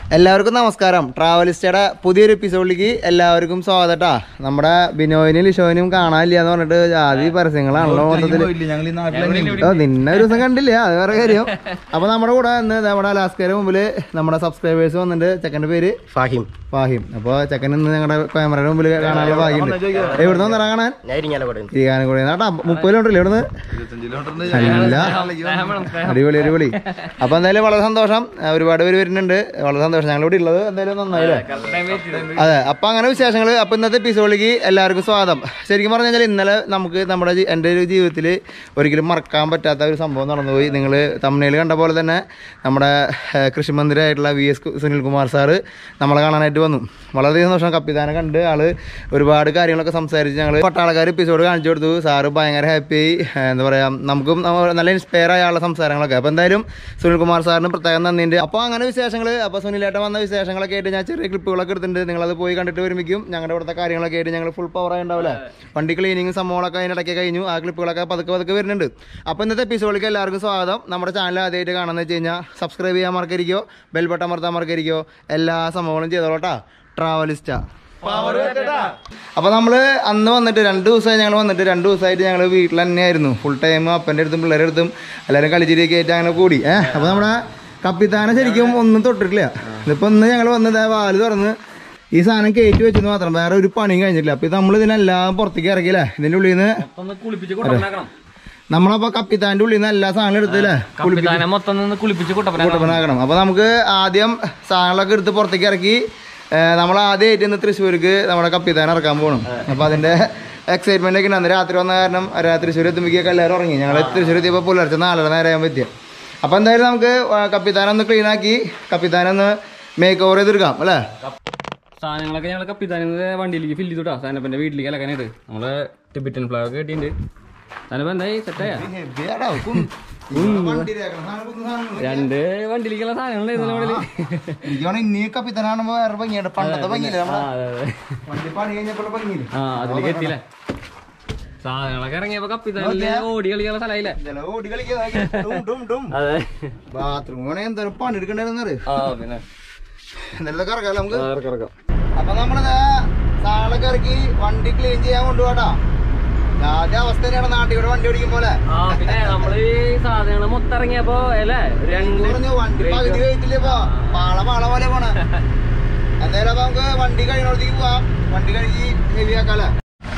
എല്ലാവർക്കും നമസ്കാരം ട്രാവലിസ്റ്റയുടെ പുതിയൊരു എപ്പിസോഡിലേക്ക് എല്ലാവർക്കും സ്വാഗതം ട്ടാ നമ്മുടെ ബിനോയിനും ലിഷോയിനും കാണാനില്ല എന്ന് പറഞ്ഞിട്ട് ജാതി പരസ്യങ്ങളാണല്ലോ മൊത്തത്തില് ഞങ്ങൾ ഈ നാട്ടിൽ ഓ നിന്നെ ഒരു ദിവസം കണ്ടില്ല അത് വേറെ കാര്യം അപ്പൊ നമ്മുടെ കൂടെ ഇന്ന് നമ്മുടെ അലാസ്കയുടെ മുമ്പിൽ നമ്മുടെ സബ്സ്ക്രൈബേഴ്സ് വന്നിട്ട് ചെക്കന്റെ പേര് ഫാഹിം ഫാഹിം അപ്പൊ ചെക്കൻ ഇന്ന് ഞങ്ങളുടെ ക്യാമറയുടെ മുമ്പിൽ കാണാനുള്ള ഭാഗ്യമുണ്ട് എവിടുന്ന് വന്നറാ കാണാൻ ഞാൻ ഇരിങ്ങാലക്കുട തിരികാനക്കൂടി നാട്ടാ മുപ്പത് കിലോമീറ്റർ ഇല്ലേ ഇവിടുന്ന് അല്ല അടിപൊളി അടിപൊളി അപ്പൊ എന്തായാലും വളരെ സന്തോഷം ആ, ഒരുപാട് പേര് വരുന്നുണ്ട് വളരെ സന്തോഷം ഞങ്ങൾ ഇവിടെ ഉള്ളത് എന്തായാലും നന്നായില്ലേ അതെ അപ്പൊ അങ്ങനെ വിശേഷങ്ങൾ അപ്പൊ ഇന്നത്തെ എപ്പിസോഡിലേക്ക് എല്ലാവർക്കും സ്വാഗതം ശരിക്കും പറഞ്ഞു കഴിഞ്ഞാൽ ഇന്നലെ നമുക്ക് നമ്മുടെ ജീ- എൻ്റെ ഒരു ജീവിതത്തിൽ ഒരിക്കലും മറക്കാൻ പറ്റാത്ത ഒരു സംഭവം നടന്നുപോയി നിങ്ങൾ തമിഴിൽ കണ്ട പോലെ തന്നെ നമ്മുടെ ഏഹ്, കൃഷിമന്ത്രിയായിട്ടുള്ള വി എസ് സുനിൽകുമാർ സാറ് നമ്മളെ കാണാനായിട്ട് വന്നു വളരെയധികം സന്തോഷം കപ്പിതാനെ കണ്ട് ആള് ഒരുപാട് കാര്യങ്ങളൊക്കെ സംസാരിച്ച് ഞങ്ങൾ പട്ടാളക്കാർ എപ്പിസോഡ് കാണിച്ചു കൊടുത്തു സാറ് ഭയങ്കര ഹാപ്പി എന്താ പറയാ നമുക്കും നമ്മ- നല്ല ഇൻസ്പയർ ആയ ആളുടെ സംസാരങ്ങളൊക്കെ അപ്പോൾ എന്തായാലും സുനിൽകുമാർ സാറിന് പ്രത്യേകം നന്ദിയുണ്ട് അപ്പോൾ അങ്ങനെ വിശേഷങ്ങൾ അപ്പോൾ സുനിലേട്ടൻ വന്ന വിശേഷങ്ങളൊക്കെ ആയിട്ട് ഞാൻ ചെറിയ ക്ലിപ്പുകളൊക്കെ എടുത്തിട്ടുണ്ട് നിങ്ങളത് പോയി കണ്ടിട്ട് വരുമ്പോഴേക്കും ഞങ്ങളുടെ ഇവിടുത്തെ കാര്യങ്ങളൊക്കെ ആയിട്ട് ഞങ്ങൾ ഫുൾ പവർ ആയിട്ടുണ്ടാവില്ലേ വണ്ടി ക്ലീനിങ് സംഭവങ്ങളൊക്കെ അതിനിടയ്ക്ക് കഴിഞ്ഞു ആ ക്ലിപ്പുകളൊക്കെ പതുക്കെ പതുക്കെ വരുന്നുണ്ട് അപ്പോൾ ഇന്നത്തെ എപ്പിസോഡിലേക്ക് എല്ലാവർക്കും സ്വാഗതം നമ്മുടെ ചാനൽ ആദ്യമായിട്ട് കാണുന്നത് വെച്ച് കഴിഞ്ഞാൽ സബ്സ്ക്രൈബ് ചെയ്യാൻ മറക്കരിക്കോ ബെൽ ബട്ടൺ അമർത്താൻ മറക്കരിക്കോ എല്ലാ സംഭവങ്ങളും ചെയ്തോളട്ടാ ട്രാവലിസ്റ്റാ അപ്പൊ നമ്മള് അന്ന് വന്നിട്ട് രണ്ട് ദിവസമായി ഞങ്ങൾ വന്നിട്ട് രണ്ട് ദിവസമായിട്ട് ഞങ്ങൾ വീട്ടിൽ തന്നെയായിരുന്നു ഫുൾ ടൈം അപ്പൻ്റെ അടുത്തും പിള്ളേരുടെ അടുത്തും എല്ലാവരും കളിച്ചിരിയൊക്കെ ആയിട്ട് അങ്ങനെ കൂടി ഏഹ് അപ്പൊ നമ്മുടെ കപ്പിത്താനെ ശരിക്കും ഒന്നും തൊട്ടിട്ടില്ല ഇതിപ്പോ ഇന്ന് ഞങ്ങൾ വന്നത് വാല് തുറന്ന് ഈ സാധനം കയറ്റി വെച്ചെന്ന് മാത്രം വേറെ ഒരു പണിയും കഴിഞ്ഞിട്ടില്ല അപ്പൊ ഇത് നമ്മൾ ഇതിനെല്ലാം പുറത്തേക്ക് ഇറക്കിയില്ലേ ഇതിന്റെ ഉള്ളിൽ നിന്ന് കുളിപ്പിച്ച് കുട്ടപ്പനാക്കണം നമ്മളപ്പോ കപ്പിത്താന്റെ ഉള്ളിൽ നിന്ന് എല്ലാ സാധനവും എടുത്തില്ലേ കപ്പിത്താനെ മൊത്തം നിന്ന് കുളിപ്പിച്ച് കുട്ടപ്പനാക്കണം കൂട്ടപ്പനാക്കണം അപ്പൊ നമുക്ക് ആദ്യം സാധനങ്ങളൊക്കെ എടുത്ത് പുറത്തേക്ക് ഇറക്കി നമ്മൾ ആദ്യമായിട്ട് ഇന്ന് തൃശ്ശൂർക്ക് നമ്മുടെ കപ്പിത്താൻ ഇറക്കാൻ പോകണം അപ്പൊ അതിന്റെ എക്സൈറ്റ്മെന്റ് ഒക്കെ ഉണ്ട് അന്ന് രാത്രി വന്ന കാരണം രാ- തൃശ്ശൂർ എത്തുമ്പോഴേക്കൊക്കെ എല്ലാവരും ഉറങ്ങി ഞങ്ങൾ തൃശ്ശൂർ എത്തിയപ്പോൾ പുലർച്ചെ നാലര നേരം ആകാൻ പറ്റിയ അപ്പൊ എന്തായാലും നമുക്ക് കപ്പിത്താനൊന്ന് ക്ലീൻ ആക്കി കപ്പിത്താനൊന്ന് മേക്ക് ഓവർ ചെയ്തെടുക്കാം അല്ലേ സാധനങ്ങളൊക്കെ ഞങ്ങൾ കപ്പിത്താനെ വണ്ടിയിലേക്ക് ഫില്ല് ചെയ്തുട്ടാ സാധനപ്പന്റെ വീട്ടിലേക്ക് അലക്കാനായിട്ട് നമ്മള് ടിബറ്റൻ ഫ്ലവർ ഒക്കെ കിട്ടിയിട്ടുണ്ട് സാധനപ്പം എന്തായി സെറ്റായ രണ്ട് വണ്ടിയിലേക്കുള്ള സാധനങ്ങളുണ്ടായിരുന്നു നമ്മുടെ എനിക്കാണ് ഇനി കപ്പിത്താനാകുമ്പോ വേറെ ഭംഗിയുണ്ട് പണ്ടത്തെ ഭംഗിയില്ല ആ നമ്മുടെ അതെ അതെ വണ്ടി പണി കഴിഞ്ഞപ്പോൾ ഭംഗിയില്ല ആ അതിലേക്ക് എത്തിയില്ലേ സാധനങ്ങളൊക്കെ ഇറങ്ങിയപ്പോ കപ്പിത്താനില് ഓടി കളിക്കാനുള്ള സ്ഥലമായില്ലേ ചില ഓടി കളിക്കാൻ അതെ ബാത്റൂം വേണേ എന്തായാലും പണി എടുക്കണ്ടായിരുന്നു ആ പിന്നെ എന്നിട്ട് കറക്കാം നമുക്ക് ആ, ഇറക്കാം, ഇറക്കാം. അപ്പൊ നമ്മളിത് സാളൊക്കെ ഇറക്കി വണ്ടി ക്ലീൻ ചെയ്യാൻ കൊണ്ടുപോട്ടാ ആദ്യ അവസ്ഥ തന്നെയാണ് നാട്ടിൽ കൂടെ വണ്ടി ഓടിക്കും പോലെ ആ പിന്നെ നമ്മള് ഈ സാധനങ്ങൾ മൊത്തം ഇറങ്ങിയപ്പോ അല്ലേ രണ്ട് പറഞ്ഞു വണ്ടി പകുതി കഴിച്ചില്ലേ ഇപ്പൊ പാള പാള പോലെ പോണ എന്തായാലും അപ്പൊ നമുക്ക് വണ്ടി കഴിയുന്നിടത്തേക്ക് പോവാം വണ്ടി കഴുകി ഹെവി ആക്കാല്ലേ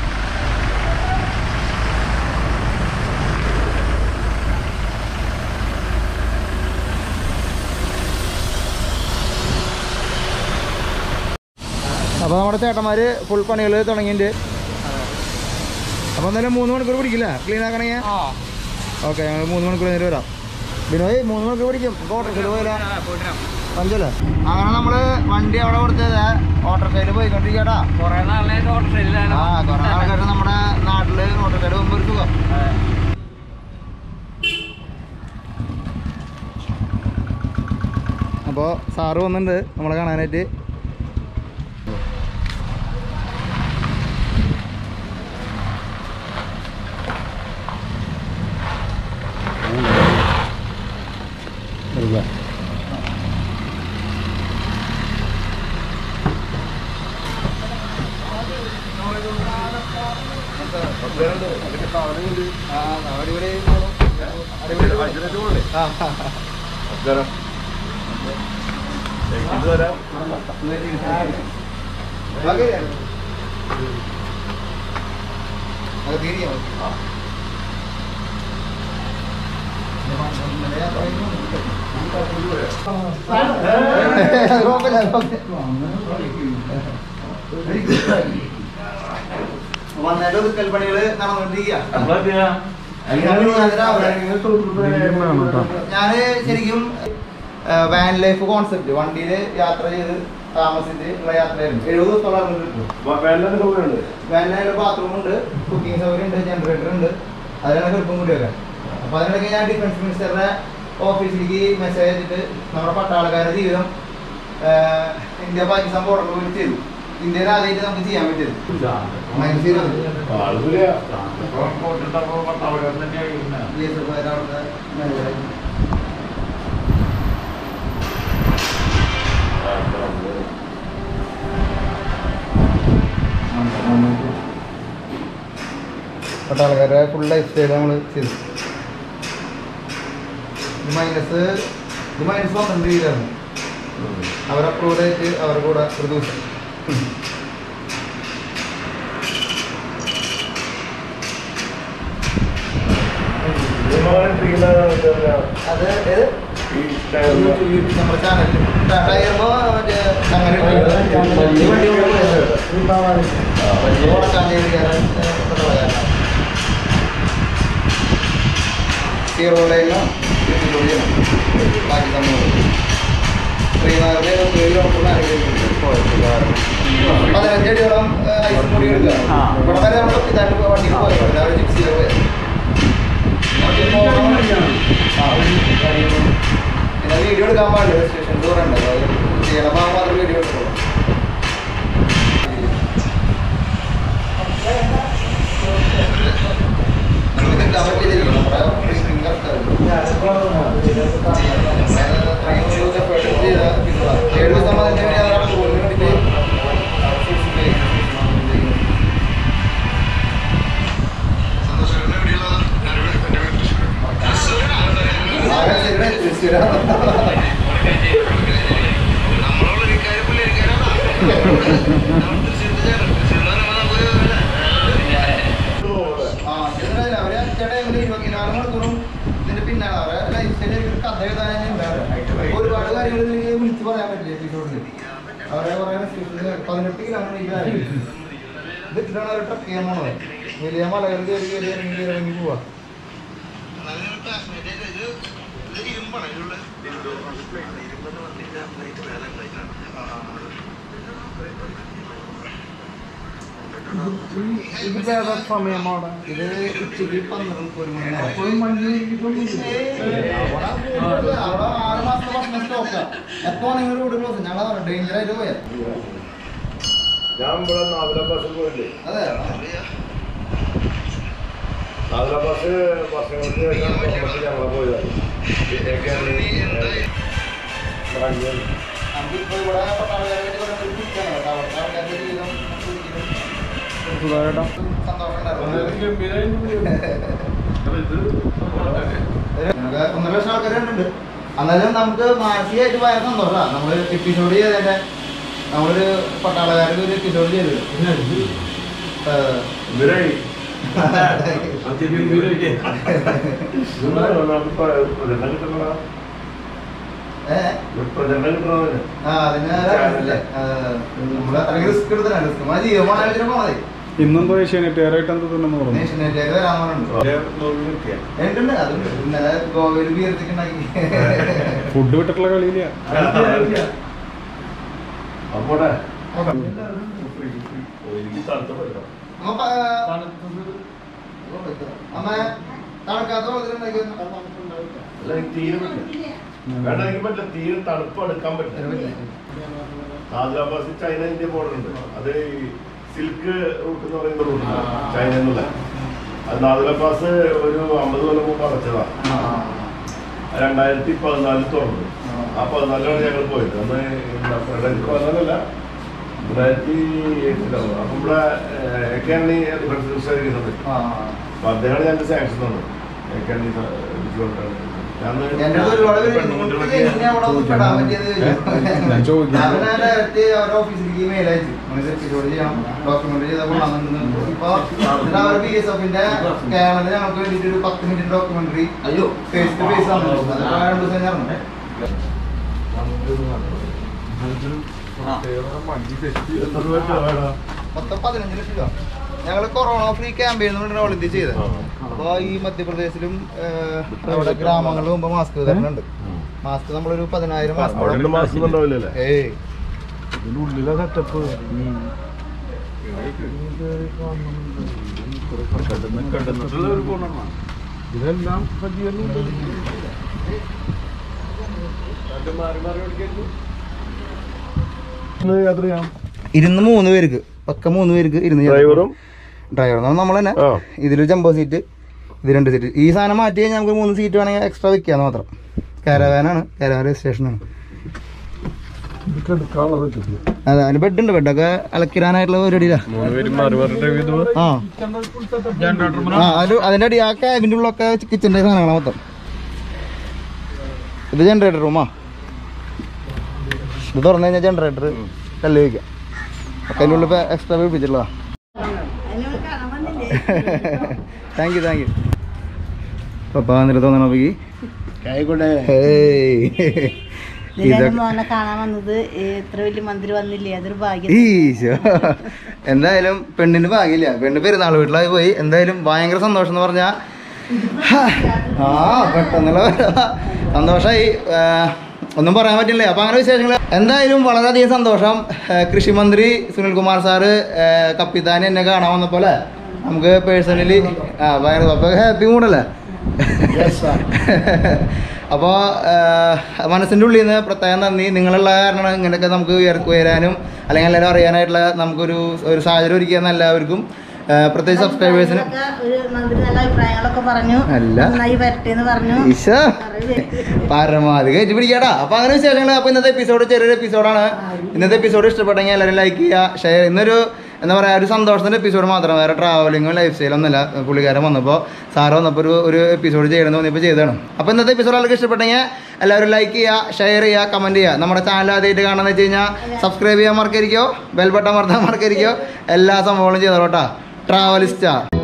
അപ്പൊ നമ്മുടെ ചേട്ടന്മാര് ഫുൾ പണികൾ തുടങ്ങിയിട്ടുണ്ട് അപ്പൊ എന്തായാലും മൂന്ന് മണിക്കൂർ പിടിക്കില്ല ക്ലീൻ ആക്കണമെങ്കിൽ ഓക്കെ ഞങ്ങൾ മൂന്ന് മണിക്കൂർ കഴിഞ്ഞിട്ട് വരാം ബിനോയ് മൂന്ന് മണിക്കൂർ പിടിക്കും ഓട്ടോറിക്ഷയിൽ പോയില്ല അഞ്ചല്ലേ അങ്ങനെ നമ്മള് വണ്ടി അവിടെ കൊടുത്തത് ഓട്ടോറിക്ഷയിൽ പോയിക്കൊണ്ടിരിക്കട്ടാ കൊറേ നാളായിട്ട് ഓട്ടോറിക്ഷയിലാണ് ആ കുറെ ആൾക്കാർ നമ്മുടെ നാട്ടില് ഓട്ടോറിക്ഷയിൽ പോകുമ്പോ ഒരു സുഖം അപ്പോൾ സാറ് വന്നിട്ടുണ്ട് നമ്മളെ കാണാനായിട്ട് ആ, അടിപൊളി അടിപൊളി ആ ഓക്കേ. അത് തിരിയാ മതി. അത് കുഴപ്പമില്ല, അത് കുഴപ്പമില്ല. വന്നതിന്റെ ഒതുക്കൽ പണികള് നടന്നുകൊണ്ടിരിക്കുക ഞാന് ശരിക്കും വാൻ ലൈഫ് കോൺസെപ്റ്റ് വണ്ടിയിൽ യാത്ര ചെയ്ത് താമസിച്ച് ഉള്ള യാത്രയായിരുന്നു എഴുപത് ദിവസത്തോളം ഇറങ്ങിയിട്ടുണ്ട് വാനിലായാലും ബാത്റൂം ഉണ്ട് കുക്കിംഗ് സൗകര്യം ഉണ്ട് ജനറേറ്റർ ഉണ്ട് അതിനാണ് ഗർഭം കൂടി വെക്കാൻ അപ്പൊ അതിനിടയ്ക്ക് ഞാൻ ഡിഫൻസ് മിനിസ്റ്ററുടെ ഓഫീസിലേക്ക് മെസ്സേജ് അയച്ചിട്ട് നമ്മുടെ പട്ടാളക്കാരുടെ ജീവിതം ആഹ്, ഇന്ത്യ പാകിസ്ഥാൻ ബോർഡറിൽ പോയി ചെയ്തു ഇന്ത്യയിൽ ആദ്യമായിട്ട് നമുക്ക് ചെയ്യാൻ പറ്റിയത് ഭയങ്കര serious. BSF കാര് അവിടുത്തെ manager ആയിരുന്നു. പട്ടാളക്കാരുടെ ഫുൾ ലൈഫ് സ്റ്റൈൽ നമ്മൾ ചെയ്തു ഇത് മൈനസ് ഇത് മൈനസ് പന്ത്രണ്ട് ഡിഗ്രിയാണ് അവർ അപ്രൂവ്ഡ് ആയിട്ട് അവരുടെ കൂടെ ഒരു ദിവസം അത് ഏത് യൂട്യൂബ് നമ്മുടെ ചാനലിൽ ടയറുമ്പോ മറ്റേ അങ്ങനെ ഈ വണ്ടി കൊണ്ട് പോയത് ഓടക്കാഞ്ചേരിക്കാരൻ സീറോ ലൈനോ ബാക്കി സംഭവം ശ്രീനഗറിലെ ഏഴ് കിലോമീറ്റർ പതിനഞ്ചടിയോളം ഐസ് മുടി എടുക്കുക ഇവിടെ വരെ നമ്മൾ ഇതായിട്ട് വണ്ടിയിൽ പോയത് രാവിലെ ജിപ്സിയിൽ പോയത് പിന്നെ വീഡിയോ എടുക്കാൻ പാടില്ല സ്റ്റേഷൻ ടൂർ ഉണ്ടല്ലോ ചെയ്യണം മാത്രം വീഡിയോ എടുക്കുള്ളൂ ഏഴ് ദിവസം ആ, ഇതിനകത്ത് അവര് ചേട്ടാ ഇവര് ഇരുപത്തിനാല് മണിക്കൂറും ഇതിന്റെ പിന്നാലെ അവരെ ലൈഫ് സ്റ്റൈലിൽ ഒരു കഥ എഴുതാനാണ് ഉണ്ടാവുക. ഒരുപാട് കാര്യങ്ങൾ ഇതിലേക്ക് വിളിച്ച് പറയാൻ പറ്റില്ല എപ്പിസോഡിൽ അവരെ പറയാൻ പതിനെട്ട് കിലോമീറ്റർ ഇതിട്ടാണ് അവർ ട്രക്ക് ചെയ്യാൻ പോണത് വലിയ മലകൾ കയറി കയറി ഇറങ്ങി കയറി ഇറങ്ങി പോവാ ഇതിപ്പോ ഏതാ സമയമാണ് ഇത് ഉച്ചയ്ക്ക് പന്ത്രണ്ട് ഒരു മണി അവിടെ ആറ് മാസത്തെ ഭക്ഷണം സ്റ്റോക്കാ എപ്പോ നിങ്ങൾ റോഡ് ക്ലോസ് ഞങ്ങൾ ഡേഞ്ചർ ആയിട്ട് പോയാ ഞാൻ ഇവിടെ നാവില ബസ് പോയില്ലേ അതെ നാവില ബസ് വർഷങ്ങൾക്ക് ശേഷം കൊല്ലത്ത് ഞങ്ങളെ പോയതാണ് നമുക്കിപ്പോ ഇവിടെ പട്ടാളക്കാരായിട്ട് ഇവിടെ ഒരു കുറ്റാണ് കേട്ടോ. അവിടുത്തെ ആൾക്കാരുടെ ജീവിതം ഒരിക്കലും സന്തോഷം ഉണ്ടായിരുന്നു. ഞങ്ങൾക്ക് ഒന്നര ലക്ഷം ആൾക്കാർ കണ്ടിട്ടുണ്ട് എന്നാലും നമുക്ക് മാനസികമായിട്ട് ഭയങ്കര സന്തോഷമാണ് നമ്മൾ എപ്പിസോഡ് ചെയ്തതിന്റെ നമ്മളൊരു പട്ടാളക്കാർക്ക് ഒരു എപ്പിസോഡ് ചെയ്തത് ഏഹ്, ഇവരായി ഏഹ് പ്രചരണം കിട്ടണതിന് ആ അതിന് അറിയില്ലേ നമ്മൾ അത്രയ്ക്ക് റിസ്ക് എടുത്തില്ല റിസ്ക് നമ്മുടെ ജീവമാണത്തിന് പോണതേ ഇന്നെന്തോ ഏഷ്യാനെറ്റുകാരായിട്ട് എന്തോ തന്നെ പറഞ്ഞു നേഷനലിലേക്ക് വരാൻ പറഞ്ഞിട്ടുണ്ട് ഉണ്ട് അതുണ്ട് ഇന്നലെ ഗോവയിൽ ബിയർത്തിക്ക് ഉണ്ടാക്കി ഫുഡ് വിട്ടിട്ടുള്ള കളിയില്ല അപ്പോടെ അമ്മ പ- അമ്മ തണുക്കാത്ത വെള്ളത്തിലുണ്ടാക്കി അല്ല എനിക്ക് തീരെ പറ്റില്ല വേണ്ട എനിക്ക് പറ്റില്ല തീരെ തണുപ്പ് എടുക്കാൻ പറ്റില്ല ആദിലാബാദ് ചൈന ഇന്ത്യ ബോർഡർ ഉണ്ട് അത് ഈ സിൽക്ക് റൂട്ട് എന്ന് പറയുന്ന റൂട്ട് ചൈന എന്നുള്ള അത് നാദിലാബാസ് ഒരു അമ്പത് കൊല്ലം മുമ്പ് അടച്ചതാ രണ്ടായിരത്തി പതിനാലിൽ തുറന്നു ആ പതിനാലിലാണ് ഞങ്ങൾ പോയത് അന്ന് രണ്ടായിരത്തി പതിനാലല്ല രണ്ടായിരത്തി എട്ടിലാണ് അപ്പൊ ഇവിടെ ഒക്കെയാണ് ഈ ഡിഫൻസ് ഇരിക്കുന്നത് അപ്പൊ അദ്ദേഹമാണ് ഞങ്ങൾക്ക് സാങ്ഷൻ തന്നത് ഒക്കെയാണ് ഈ എന്റെ അടുത്ത് ഒരുപാട് പേര് നിങ്ങൾക്ക് എങ്ങനെ അവിടെ ഒന്ന് പെടാൻ പറ്റിയത് ഞാൻ ചോദിക്കാം. ഞാൻ പിന്നെ ഡയറക്റ്റ് അവരുടെ ഓഫീസിലേക്ക് മെയിൽ അയച്ചു നമുക്ക് എപ്പിസോഡ് ചെയ്യണം ഡോക്യുമെന്റ് ചെയ്ത കൊള്ളാമെന്ന് ഇപ്പൊ എന്നിട്ട് അവർ ബി എസ് എഫിന്റെ കേരളത്തിൽ ഞങ്ങൾക്ക് വേണ്ടിയിട്ട് ഒരു പത്ത് മിനിറ്റ് ഡോക്യുമെന്ററി അയ്യോ ഫേസ് ടു ഫേസ് ആണ് അതിപ്പോ രണ്ടു ദിവസം ഞാൻ ഇറങ്ങും. മൊത്തം പതിനഞ്ച് ലക്ഷം രൂപ ഞങ്ങൾ കൊറോണ ഫ്രീ ക്യാമ്പയിൻ റോൾ ഇത് ചെയ്തത് അപ്പോൾ ഈ മധ്യപ്രദേശിലും ഏഹ്, അവിടെ ഗ്രാമങ്ങളിലും മുമ്പ് മാസ്ക് വിതരണുണ്ട് മാസ്ക് നമ്മളൊരു പതിനായിരം മാസ്ക് രണ്ട് മാസം ഉണ്ടാവില്ലല്ലേ ഏയ് ഉള്ളിലെ സെറ്റപ്പ് ഇതെല്ലാം സജ്ജീകരണം യാത്ര ചെയ്യാം ഇരുന്ന് മൂന്ന് പേർക്ക് പക്ക മൂന്ന് പേർക്ക് ഇരുന്ന് ഡ്രൈവറും ഡ്രൈവർ നമ്മൾ തന്നെ ആ ഇതിൽ ജംബോ സീറ്റ് ഇത് രണ്ട് സീറ്റ് ഈ സാധനം മാറ്റി കഴിഞ്ഞാൽ നമുക്ക് മൂന്ന് സീറ്റ് വേണമെങ്കിൽ എക്സ്ട്രാ വെക്കാന്ന് മാത്രം കാരവാനാണ് കാരവാൻ രജിസ്ട്രേഷനാണ് ഒക്കെ എടുക്കാനുള്ള സെറ്റപ്പ് അതെ അതിന് ബെഡ് ഉണ്ട് ബെഡൊക്കെ അലക്കിടാനായിട്ടുള്ള പരിപാടിയില്ല മൂന്ന് പേരും മാറി മാറി ഡ്രൈവ് ചെയ്തു ആ ആ അത് അതിന്റെ അടി ആ ക്യാബിന്റെ ഉള്ളൊക്കെ കിച്ചന്റെ സാധനങ്ങളാണ് മൊത്തം ഇത് ജനറേറ്റർ റൂമാ ഇത് തുറന്നു കഴിഞ്ഞാൽ ജനറേറ്റർ കല്ല് വയ്ക്കാം ഒക്കെ അതിൻ്റെ ഉള്ളിൽ എക്സ്ട്രാ പിടിപ്പിച്ചിട്ടുള്ളതാ താങ്ക് യു താങ്ക് യു പപ്പ വന്നിട്ട് തോന്നണ നോക്കി ഇതിലും മോനെ കാണാൻ വന്നത് എത്ര വലിയ മന്ത്രി വന്നില്ലേ അതൊരു ഭാഗ്യം ഈശോ എന്തായാലും പെണ്ണിന് ഭാഗ്യമില്ല പെണ്ണ് പെരുന്നാൾ വീട്ടിലായി പോയി എന്തായാലും ഭയങ്കര സന്തോഷം എന്ന് പറഞ്ഞാ ഹാ, ആ പെട്ടെന്നുള്ള സന്തോഷമായി ഒന്നും പറയാൻ പറ്റില്ല അപ്പൊ അങ്ങനെ വിശേഷങ്ങൾ എന്തായാലും വളരെയധികം സന്തോഷം ആ, കൃഷിമന്ത്രി സുനിൽകുമാർ സാറ് ആ, കപ്പിത്താൻ എന്നെ കാണാൻ വന്നപ്പോലെ നമുക്ക് പേഴ്സണലി ആ ഭയങ്കര അപ്പൊ ഹാപ്പി മൂഡല്ലേ അപ്പോൾ മനസ്സിൻ്റെ ഉള്ളിൽ നിന്ന് പ്രത്യേകം നന്ദി നിങ്ങളുള്ള കാരണമാണ് ഇങ്ങനെയൊക്കെ നമുക്ക് ഉയർ- ഉയരാനും അല്ലെങ്കിൽ എല്ലാവരും അറിയാനായിട്ടുള്ള നമുക്കൊരു ഒരു സാഹചര്യം ഒരുക്കിയെന്ന എല്ലാവർക്കും ആ, പ്രത്യേകിച്ച് സബ്സ്ക്രൈബേഴ്സിനും ഇതൊക്കെ ഒരു മന്ത്രി നല്ല അഭിപ്രായങ്ങളൊക്കെ പറഞ്ഞു അല്ല. നന്നായി വരട്ടെ എന്ന് പറഞ്ഞു ഈശ പരമാവധി കഴിച്ച് പിടിക്കാടാ അപ്പൊ അങ്ങനെ വിശേഷങ്ങൾ അപ്പൊ ഇന്നത്തെ എപ്പിസോഡ് ചെറിയൊരു എപ്പിസോഡാണ് ഇന്നത്തെ എപ്പിസോഡ് ഇഷ്ടപ്പെട്ടെങ്കിൽ എല്ലാവരും ലൈക്ക് ചെയ്യുക ഷെയർ ഇന്നൊരു എന്താ പറയാ ഒരു സന്തോഷത്തിന്റെ എപ്പിസോഡ് മാത്രം വേറെ ട്രാവലിങ്ങും ലൈഫ് സ്റ്റൈലും ഒന്നുമില്ല പുള്ളിക്കാരൻ വന്നപ്പോൾ സാറ് വന്നപ്പോൾ ഒരു ഒരു എപ്പിസോഡ് ചെയ്യണമെന്ന് തോന്നിയപ്പോൾ ചെയ്തതാണ് അപ്പോൾ ഇന്നത്തെ എപ്പിസോഡ് എല്ലാവർക്കും ഇഷ്ടപ്പെട്ടെങ്കിൽ എല്ലാവരും ലൈക്ക് ചെയ്യുക ഷെയർ ചെയ്യുക കമന്റ് ചെയ്യുക നമ്മുടെ ചാനൽ ആദ്യമായിട്ട് കാണാന്ന് വെച്ച് കഴിഞ്ഞാൽ സബ്സ്ക്രൈബ് ചെയ്യാൻ മറക്കരിക്കോ ബെൽ ബട്ടൺ മറക്കാൻ മറക്കരിക്കോ എല്ലാ സംഭവങ്ങളും ചെയ്തോട്ടാ ട്രാവലിസ്റ്റാ